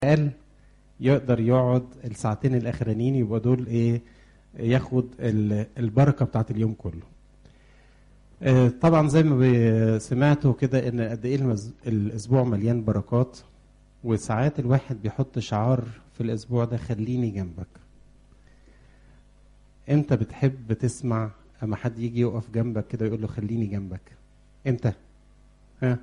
اقل يقدر يقعد الساعتين الاخرانيين يبقى دول ايه ياخد ال- البركه بتاعت اليوم كله آه، طبعا زي ما بي- سمعتوا كده ان قد ايه المز- الاسبوع مليان بركات وساعات الواحد بيحط شعار في الاسبوع ده خليني جنبك امتى بتحب تسمع اما حد يجي يقف جنبك كده يقول له خليني جنبك امتى ها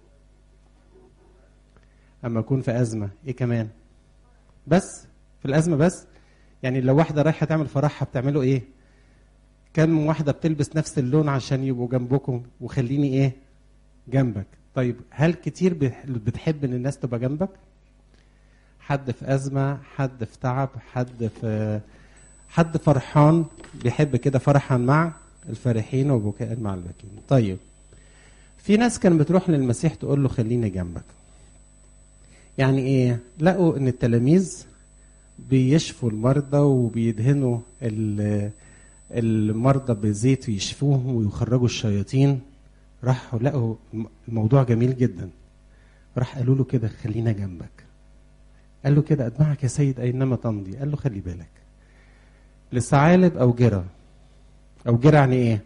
اما اكون في ازمه ايه كمان بس في الازمه بس يعني لو واحده رايحه تعمل فرحها بتعملوا ايه كم واحده بتلبس نفس اللون عشان يبقوا جنبكم وخليني ايه جنبك طيب هل كتير بح- بتحب ان الناس تبقى جنبك حد في ازمه حد في تعب حد في حد فرحان بيحب كده فرحا مع الفرحين وبكاء مع الباكين طيب في ناس كانت بتروح للمسيح تقول له خليني جنبك يعني ايه لقوا ان التلاميذ بيشفوا المرضى وبيدهنوا ال- المرضى بزيت ويشفوهم ويخرجوا الشياطين راحوا لقوا الم- الموضوع جميل جدا راح قالوا له كده خلينا جنبك قال له كده اتبعك يا سيد اينما تمضي قال له خلي بالك للثعالب او جرى او جرى يعني ايه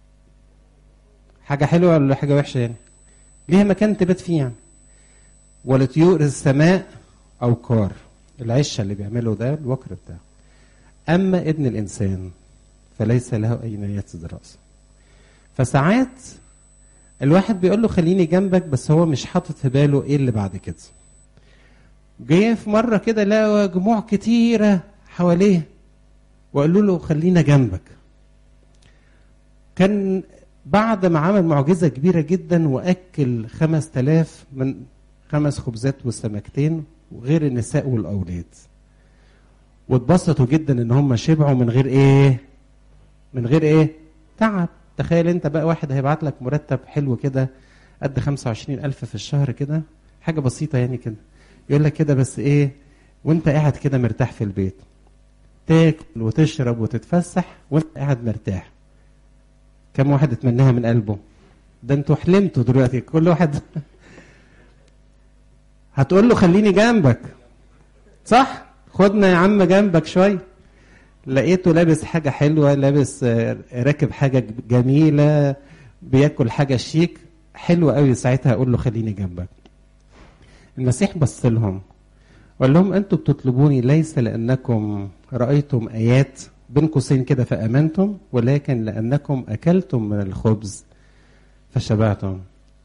حاجه حلوه ولا حاجه وحشه يعني ليها مكان تبات فيه يعني ولطيور السماء أوقار العشة اللي بيعمله ده الوكر بتاعه أما ابن الإنسان فليس له أين يسد رأسه فساعات الواحد بيقول له خليني جنبك بس هو مش حاطط في باله ايه اللي بعد كده جه في مرة كده لقى جموع كتيرة حواليه وقالوا له خلينا جنبك كان بعد ما عمل معجزة كبيرة جدا وأكل خمس تلاف من خمس خبزات والسمكتين وغير النساء والأولاد واتبسطوا جدا ان هم شبعوا من غير ايه من غير ايه تعب تخيل انت بقى واحد هيبعت لك مرتب حلو كده قد 25 ألف في الشهر كده حاجة بسيطة يعني كده يقول لك كده بس ايه وانت قاعد كده مرتاح في البيت تاكل وتشرب وتتفسح وانت قاعد مرتاح كم واحد اتمناها من قلبه ده انتوا حلمتوا دلوقتي كل واحد هتقول له خليني جنبك صح خدنا يا عم جنبك شويه لقيته لابس حاجه حلوه لابس آه، راكب حاجه جميله بياكل حاجه شيك حلوه قوي ساعتها اقول له خليني جنبك المسيح بص لهم وقال لهم انتم بتطلبوني ليس لانكم رايتم ايات بين قوسين كده فامنتم ولكن لانكم اكلتم من الخبز فشبعتم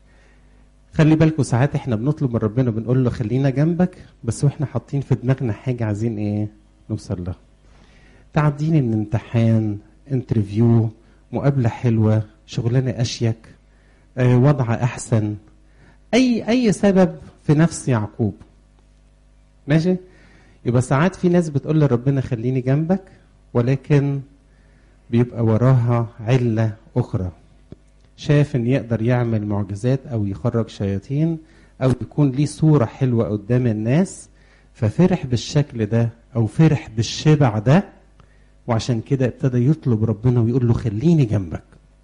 خلي بالكم ساعات احنا بنطلب من ربنا بنقول له خلينا جنبك بس واحنا حاطين في دماغنا حاجه عايزين ايه نوصل لها تعديني من امتحان انترفيو مقابله حلوه شغلانه اشيك آه، وضع احسن اي اي سبب في نفس يعقوب ماشي يبقى ساعات في ناس بتقول لربنا خليني جنبك ولكن بيبقى وراها عله اخرى شاف ان يقدر يعمل معجزات او يخرج شياطين او يكون ليه صوره حلوه قدام الناس ففرح بالشكل ده او فرح بالشبع ده وعشان كده ابتدى يطلب ربنا ويقول له خليني جنبك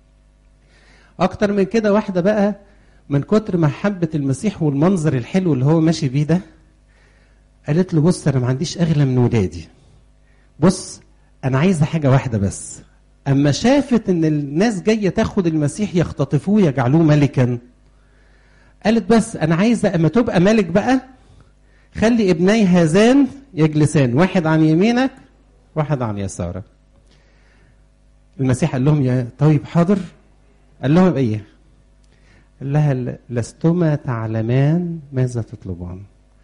اكتر من كده واحده بقى من كتر محبه المسيح والمنظر الحلو اللي هو ماشي بيه ده قالت له بص انا ما عنديش اغلى من ولادي بص انا عايزه حاجه واحده بس اما شافت ان الناس جايه تاخد المسيح يختطفوه يجعلوه ملكا قالت بس انا عايزه اما تبقى ملك بقى خلي ابني هذان يجلسان واحد عن يمينك واحد عن يسارك المسيح قال لهم يا طيب حاضر قال لهم ايه قال لها لستما تعلمان ماذا تطلبان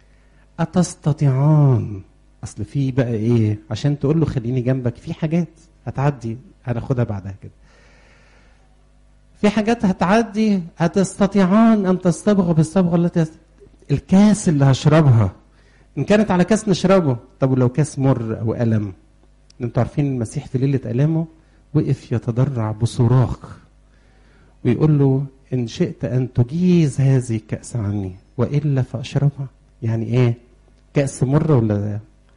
أتستطيعان أصل في بقى إيه عشان تقول له خليني جنبك في حاجات هتعدي هناخدها بعدها كده في حاجات هتعدي هتستطيعان أن تصطبغوا بالصبغة التي الكاس اللي هشربها إن كانت على كاس نشربه طب ولو كاس مر أو ألم أنتوا عارفين المسيح في ليلة ألامه وقف يتضرع بصراخ ويقول له إن شئت أن تجيز هذه الكأس عني وإلا فأشربها يعني إيه كأس مر ولا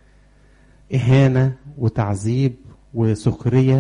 إهانة وتعذيب وسخرية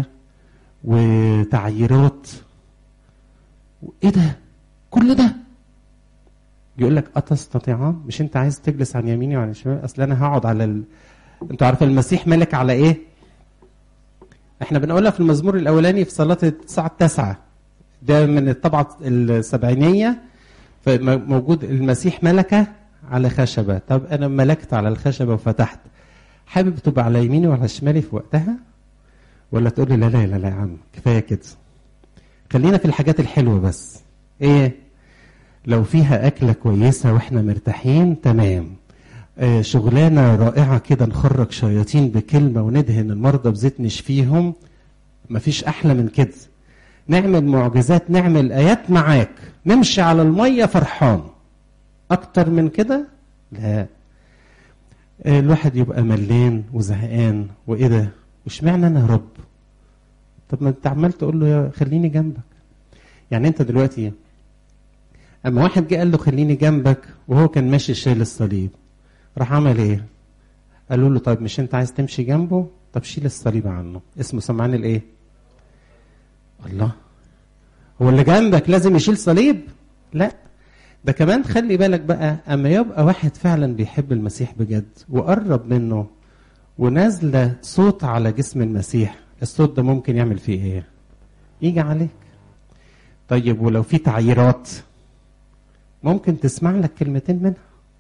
وتعييرات إيه ده كل ده يقول لك أتستطيعان مش أنت عايز تجلس عن يميني وعن شمالي أصل أنا هقعد على ال... أنتوا عارفين المسيح ملك على إيه؟ احنا بنقولها في المزمور الأولاني في صلاة الساعة التاسعة ده من الطبعة السبعينية موجود المسيح ملكة على خشبة طب أنا ملكت على الخشبة وفتحت حابب تبقى على يميني وعلى شمالي في وقتها ولا تقول لي لا لا لا لا يا عم كفاية كده خلينا في الحاجات الحلوة بس ايه لو فيها أكلة كويسة واحنا مرتاحين تمام آه شغلانة رائعة كده نخرج شياطين بكلمة وندهن المرضى بزيت نشفيهم مفيش أحلى من كده نعمل معجزات نعمل آيات معاك نمشي على المية فرحان أكتر من كده لا آه الواحد يبقى ملان وزهقان وإيه ده واشمعنى أنا يا رب طب ما أنت عمال تقول له يا خليني جنبك يعني أنت دلوقتي اما واحد جه قال له خليني جنبك وهو كان ماشي شايل الصليب راح عمل ايه قالوا له طيب مش انت عايز تمشي جنبه طب شيل الصليب عنه اسمه سمعان الايه الله هو اللي جنبك لازم يشيل صليب لا ده كمان خلي بالك بقى اما يبقى واحد فعلا بيحب المسيح بجد وقرب منه ونازله صوت على جسم المسيح الصوت ده ممكن يعمل فيه ايه يجي عليك طيب ولو في تعييرات ممكن تسمع لك كلمتين منها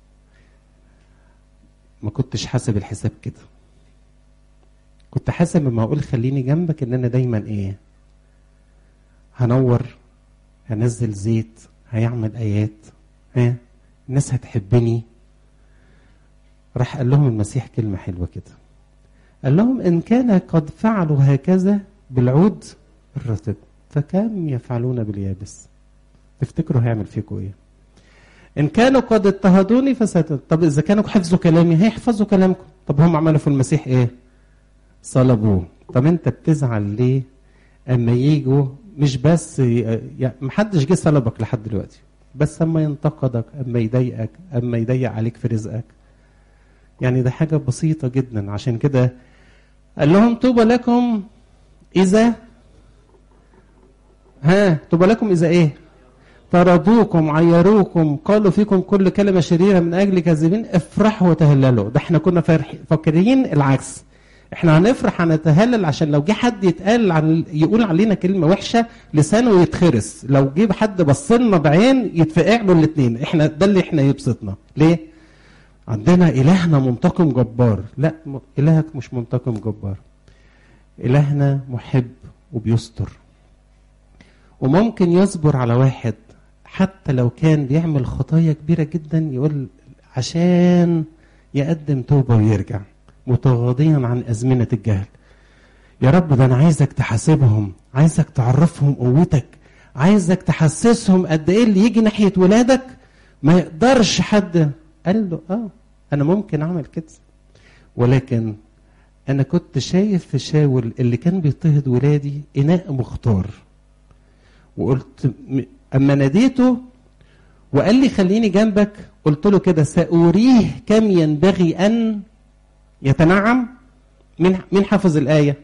ما كنتش حاسب الحساب كده كنت حاسب لما اقول خليني جنبك ان انا دايما ايه هنور هنزل زيت هيعمل ايات ها الناس هتحبني راح قال لهم المسيح كلمة حلوة كده قال لهم إن كان قد فعلوا هكذا بالعود الرطب فكم يفعلون باليابس تفتكروا هيعمل فيكم ايه ان كانوا قد اضطهدوني فست طب اذا كانوا حفظوا كلامي هيحفظوا كلامكم طب هم عملوا في المسيح ايه صلبوه طب انت بتزعل ليه اما يجوا مش بس يعني محدش جه صلبك لحد دلوقتي بس اما ينتقدك اما يضايقك اما يضيق عليك في رزقك يعني ده حاجة بسيطة جدا عشان كده قال لهم طوبى لكم إذا ها طوبى لكم إذا إيه طردوكم عيروكم قالوا فيكم كل كلمة شريرة من أجل كاذبين افرحوا وتهللوا ده احنا كنا فاكرين العكس احنا هنفرح هنتهلل عشان لو جه حد يتقال عن يقول علينا كلمة وحشة لسانه يتخرس لو جه حد بصلنا بعين يتفقع له الاثنين احنا ده اللي احنا يبسطنا ليه عندنا إلهنا منتقم جبار لا إلهك مش منتقم جبار إلهنا محب وبيستر وممكن يصبر على واحد حتى لو كان بيعمل خطايا كبيرة جدا يقول عشان يقدم توبة ويرجع متغاضيا عن أزمنة الجهل يا رب ده أنا عايزك تحاسبهم عايزك تعرفهم قوتك عايزك تحسسهم قد إيه اللي يجي ناحية ولادك ما يقدرش حد قال له اه انا ممكن اعمل كده ولكن انا كنت شايف في شاول اللي كان بيضطهد ولادي اناء مختار وقلت اما ناديته وقال لي خليني جنبك قلت له كده سأريه كم ينبغي ان يتنعم من من حفظ الايه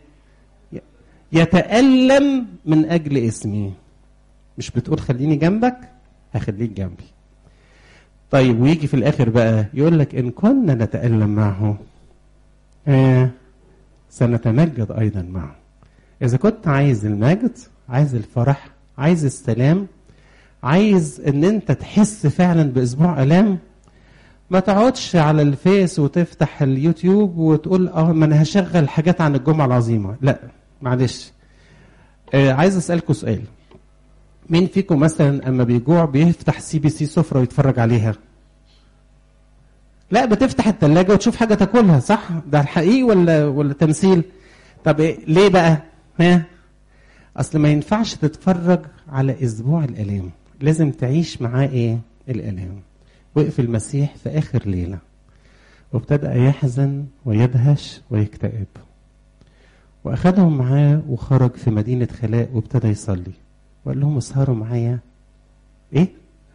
يتألم من اجل اسمي مش بتقول خليني جنبك هخليك جنبي طيب ويجي في الاخر بقى يقول لك ان كنا نتالم معه آه سنتمجد ايضا معه اذا كنت عايز المجد عايز الفرح عايز السلام عايز ان انت تحس فعلا باسبوع الام ما تقعدش على الفيس وتفتح اليوتيوب وتقول اه ما انا هشغل حاجات عن الجمعه العظيمه لا معلش آه عايز اسالكم سؤال مين فيكم مثلا اما بيجوع بيفتح سي بي سي سفره ويتفرج عليها لا بتفتح الثلاجه وتشوف حاجه تاكلها صح ده الحقيقي ولا ولا تمثيل طب إيه؟ ليه بقى ها اصل ما ينفعش تتفرج على اسبوع الالام لازم تعيش معاه ايه الالام وقف المسيح في اخر ليله وابتدا يحزن ويدهش ويكتئب واخدهم معاه وخرج في مدينه خلاء وابتدى يصلي وقال لهم اسهروا معايا ايه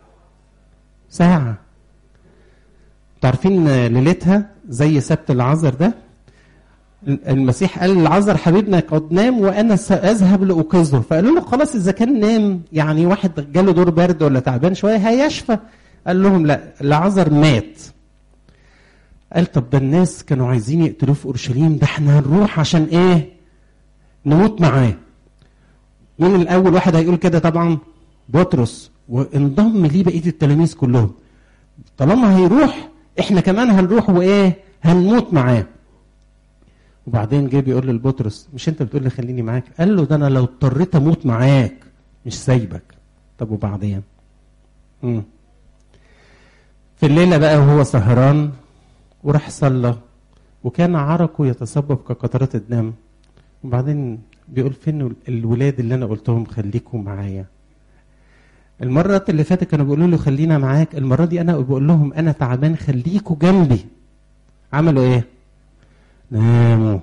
ساعة تعرفين ليلتها زي سبت العذر ده المسيح قال لعذر حبيبنا قد نام وانا ساذهب لاوقظه فقالوا له خلاص اذا كان نام يعني واحد جاله دور برد ولا تعبان شويه هيشفى قال لهم لا لعذر مات قال طب ده الناس كانوا عايزين يقتلوه في اورشليم ده احنا هنروح عشان ايه نموت معاه مين الاول واحد هيقول كده طبعا بطرس وانضم ليه بقيه التلاميذ كلهم طالما هيروح احنا كمان هنروح وايه هنموت معاه وبعدين جه بيقول لبطرس مش انت بتقول لي خليني معاك قال له ده انا لو اضطريت اموت معاك مش سايبك طب وبعدين مم. في الليله بقى وهو سهران وراح صلى وكان عرقه يتصبب كقطرات الدم وبعدين بيقول فين الولاد اللي انا قلتهم خليكم معايا المرات اللي فاتت كانوا بيقولوا له خلينا معاك المره دي انا بقول لهم انا تعبان خليكوا جنبي عملوا ايه ناموا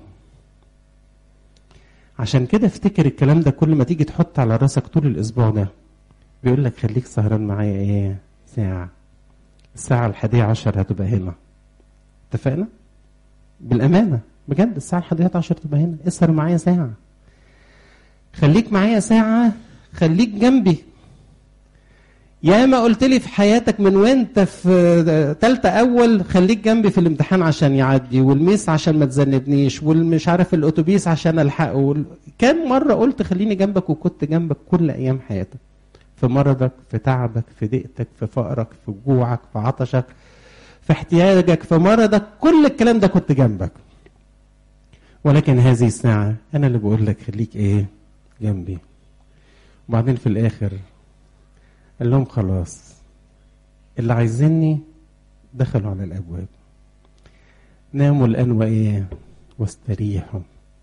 عشان كده افتكر الكلام ده كل ما تيجي تحط على راسك طول الاسبوع ده بيقول لك خليك سهران معايا ايه ساعه الساعه الحادية عشر هتبقى هنا اتفقنا بالامانه بجد الساعه الحادية عشر تبقى هنا اسهر معايا ساعه خليك معايا ساعه خليك جنبي يا ما قلت لي في حياتك من وانت في تالتة اول خليك جنبي في الامتحان عشان يعدي والميس عشان ما تذنبنيش والمش عارف الاتوبيس عشان الحقه وال... كم مره قلت خليني جنبك وكنت جنبك كل ايام حياتك في مرضك في تعبك في ضيقتك في فقرك في جوعك في عطشك في احتياجك في مرضك كل الكلام ده كنت جنبك ولكن هذه الساعة أنا اللي بقول لك خليك إيه جنبي وبعدين في الآخر قال لهم خلاص اللي عايزيني دخلوا على الابواب ناموا الان وايه واستريحوا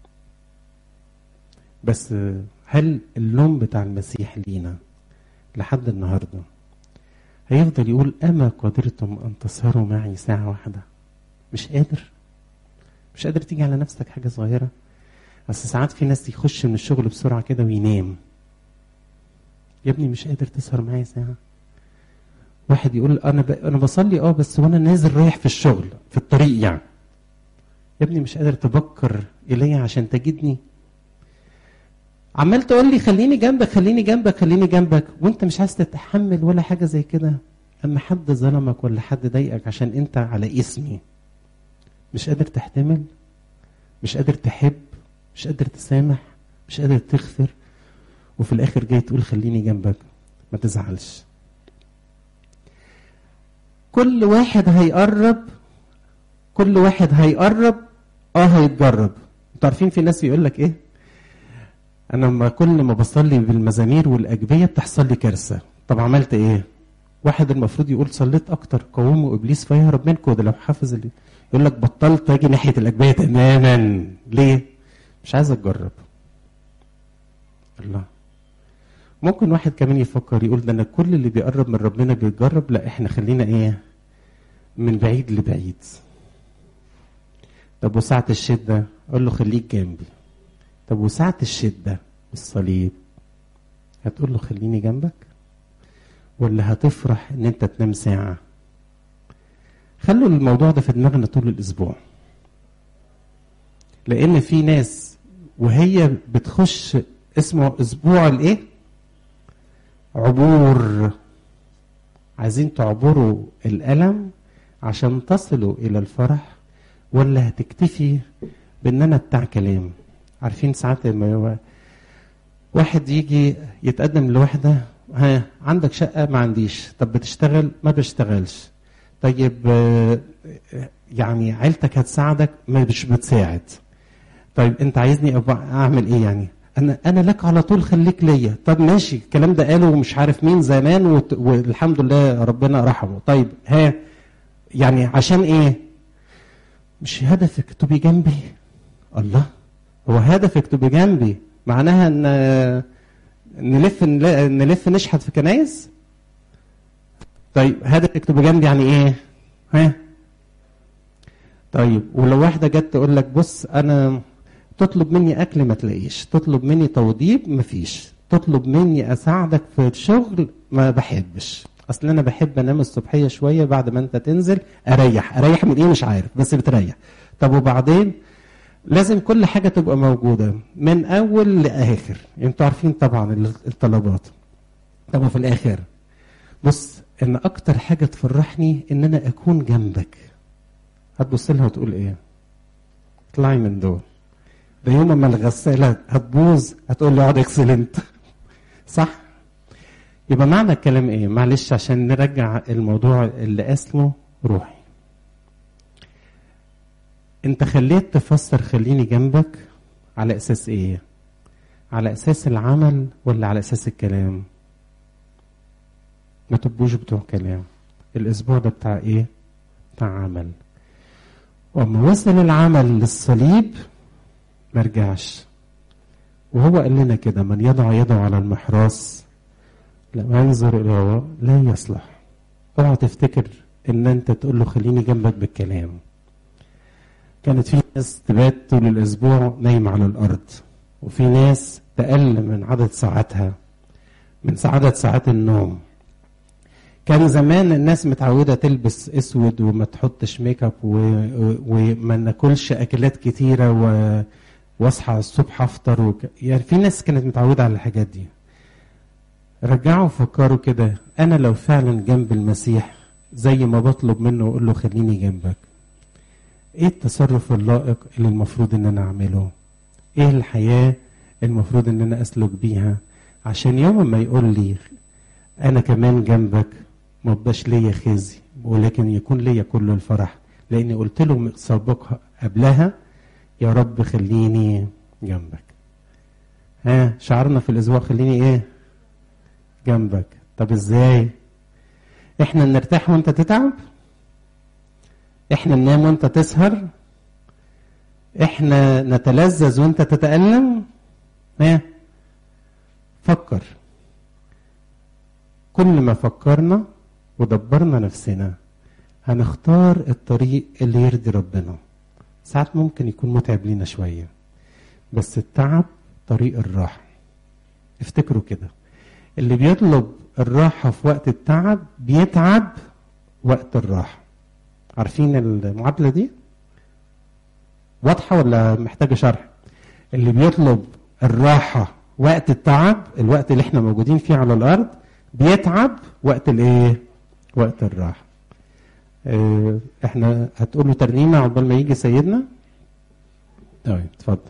بس هل اللوم بتاع المسيح لينا لحد النهارده هيفضل يقول اما قدرتم ان تسهروا معي ساعه واحده مش قادر مش قادر تيجي على نفسك حاجه صغيره بس ساعات في ناس يخش من الشغل بسرعه كده وينام يا ابني مش قادر تسهر معايا ساعه واحد يقول انا ب... انا بصلي اه بس وانا نازل رايح في الشغل في الطريق يعني يا ابني مش قادر تبكر الي عشان تجدني عمال تقول لي خليني جنبك خليني جنبك خليني جنبك وانت مش عايز تتحمل ولا حاجه زي كده اما حد ظلمك ولا حد ضايقك عشان انت على اسمي مش قادر تحتمل مش قادر تحب مش قادر تسامح مش قادر تغفر وفي الاخر جاي تقول خليني جنبك ما تزعلش كل واحد هيقرب كل واحد هيقرب اه هيتجرب انتوا عارفين في ناس يقول لك ايه انا لما كل ما بصلي بالمزامير والاجبيه بتحصل لي كارثه طب عملت ايه واحد المفروض يقول صليت اكتر قوموا ابليس فيهرب منكم ده لو حافظ اللي يقول لك بطلت اجي ناحيه الاجبيه تماما ليه مش عايز اتجرب الله ممكن واحد كمان يفكر يقول ده انا كل اللي بيقرب من ربنا بيتجرب لا احنا خلينا ايه من بعيد لبعيد طب وساعة الشدة اقول له خليك جنبي طب وساعة الشدة الصليب هتقول له خليني جنبك ولا هتفرح ان انت تنام ساعة خلوا الموضوع ده في دماغنا طول الاسبوع لان في ناس وهي بتخش اسمه اسبوع الايه عبور عايزين تعبروا الالم عشان تصلوا الى الفرح ولا هتكتفي بان انا بتاع كلام عارفين ساعات لما واحد يجي يتقدم لواحده ها عندك شقه ما عنديش طب بتشتغل ما بشتغلش طيب يعني عيلتك هتساعدك ما مش بتساعد طيب انت عايزني اعمل ايه يعني انا انا لك على طول خليك ليا طب ماشي الكلام ده قاله مش عارف مين زمان وت... والحمد لله ربنا رحمه طيب ها يعني عشان ايه مش هدفك تبقي جنبي الله هو هدفك تبقي جنبي معناها ان نلف نلف نشحت في كنايس طيب هدفك تبقى جنبي يعني ايه ها طيب ولو واحده جت تقول لك بص انا تطلب مني اكل ما تلاقيش تطلب مني توضيب ما فيش تطلب مني اساعدك في الشغل ما بحبش اصل انا بحب انام الصبحيه شويه بعد ما انت تنزل اريح اريح من ايه مش عارف بس بتريح طب وبعدين لازم كل حاجه تبقى موجوده من اول لاخر انتوا عارفين طبعا الطلبات طب وفي الاخر بص ان اكتر حاجه تفرحني ان انا اكون جنبك هتبص لها وتقول ايه اطلعي من دول ده يوم ما الغساله هتبوظ هتقول لي اقعد اكسلنت صح يبقى معنى الكلام ايه معلش عشان نرجع الموضوع اللي اسمه روحي انت خليت تفسر خليني جنبك على اساس ايه على اساس العمل ولا على اساس الكلام ما تبقوش بتوع كلام الاسبوع ده بتاع ايه بتاع عمل وأما وصل العمل للصليب ما رجعش وهو قال لنا كده من يضع يده على المحراس لما ينظر الى وراء لا يصلح اوعى تفتكر ان انت تقول له خليني جنبك بالكلام كانت في ناس تبات طول الاسبوع نايمه على الارض وفي ناس تقل من عدد ساعاتها من عدد ساعات النوم كان زمان الناس متعودة تلبس اسود وما تحطش ميك اب و... و... وما ناكلش اكلات كتيرة و... واصحى الصبح افطر وك... يعني في ناس كانت متعودة على الحاجات دي رجعوا فكروا كده انا لو فعلا جنب المسيح زي ما بطلب منه واقول له خليني جنبك ايه التصرف اللائق اللي المفروض ان انا اعمله ايه الحياة المفروض ان انا اسلك بيها عشان يوم ما يقول لي انا كمان جنبك ما بقاش ليا خزي ولكن يكون ليا كل الفرح لاني قلت له سابقها قبلها يا رب خليني جنبك ها شعرنا في الاسبوع خليني ايه جنبك طب ازاي احنا نرتاح وانت تتعب احنا ننام وانت تسهر احنا نتلذذ وانت تتألم ها فكر كل ما فكرنا ودبرنا نفسنا هنختار الطريق اللي يرضي ربنا ساعات ممكن يكون متعب لينا شوية بس التعب طريق الراحة افتكروا كده اللي بيطلب الراحة في وقت التعب بيتعب وقت الراحة عارفين المعادلة دي واضحة ولا محتاجة شرح اللي بيطلب الراحة وقت التعب الوقت اللي احنا موجودين فيه على الأرض بيتعب وقت الايه وقت الراحة اه احنا هتقولوا ترنيمة عقبال ما يجي سيدنا طيب اتفضل